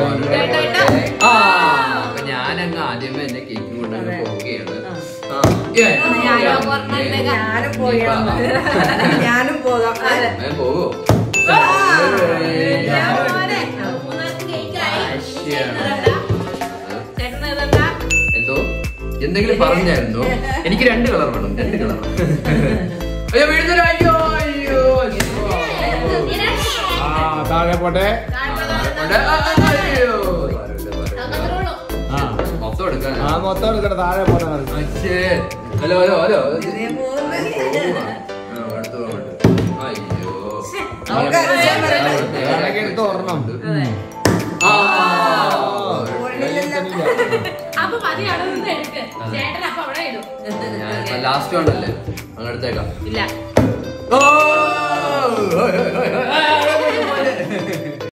ആ അപ്പൊ ഞാനങ്ങ് ആദ്യമേ എന്നെ കേക്ക് കൊണ്ടങ്ങ് പോവുകയാണ് ആ, ഏ, ഞാനും പറഞ്ഞില്ലേ, ഞാനും പോയാണ് ഞാനും പോകാം അതെ. ഏ, പോവോ മോനെ, മൂന്നാൾക്ക് കേക്കായി. ചേട്ടന് ഇതെന്താ? എന്തോ എന്തെങ്കിലും പറഞ്ഞായിരുന്നോ എനിക്ക് രണ്ട് കളർ വേണം രണ്ട് കളർ അയ്യോ വീഴുന്നില്ല അയ്യോ അയ്യോ ആ താഴെ പോട്ടെ അവിടെ, ആ, ആ, അയ്യോ അതത്രേ ഉള്ളൂ. ആ മൊത്തം എടുക്കാൻ ആ മൊത്തം എടുക്കട്ടെ താഴെ പോട്ടെ മതി. അച്ഛേ ഹലോ ഹലോ ഹലോ ഇതേ പോകുന്നു. ആ, അടുത്ത് പോ, അടുത്ത്. അയ്യോ നമുക്ക് അറിയാൻ പറ്റില്ല. ഇടയ്ക്ക് എടുത്ത് ഒരെണ്ണം ആ അപ്പൊ മതി അവിടെ നിന്ന് എടുക്ക് ചേട്ടൻ അപ്പൊ അവിടെ ഇടും ഞാൻ ലാസ്റ്റ് വേണ്ടല്ലേ അങ്ങ് എടുത്തേക്കാം ഇല്ല ഓ! ഓയ്, ഓയ്, ഓയ്, ഓയ്.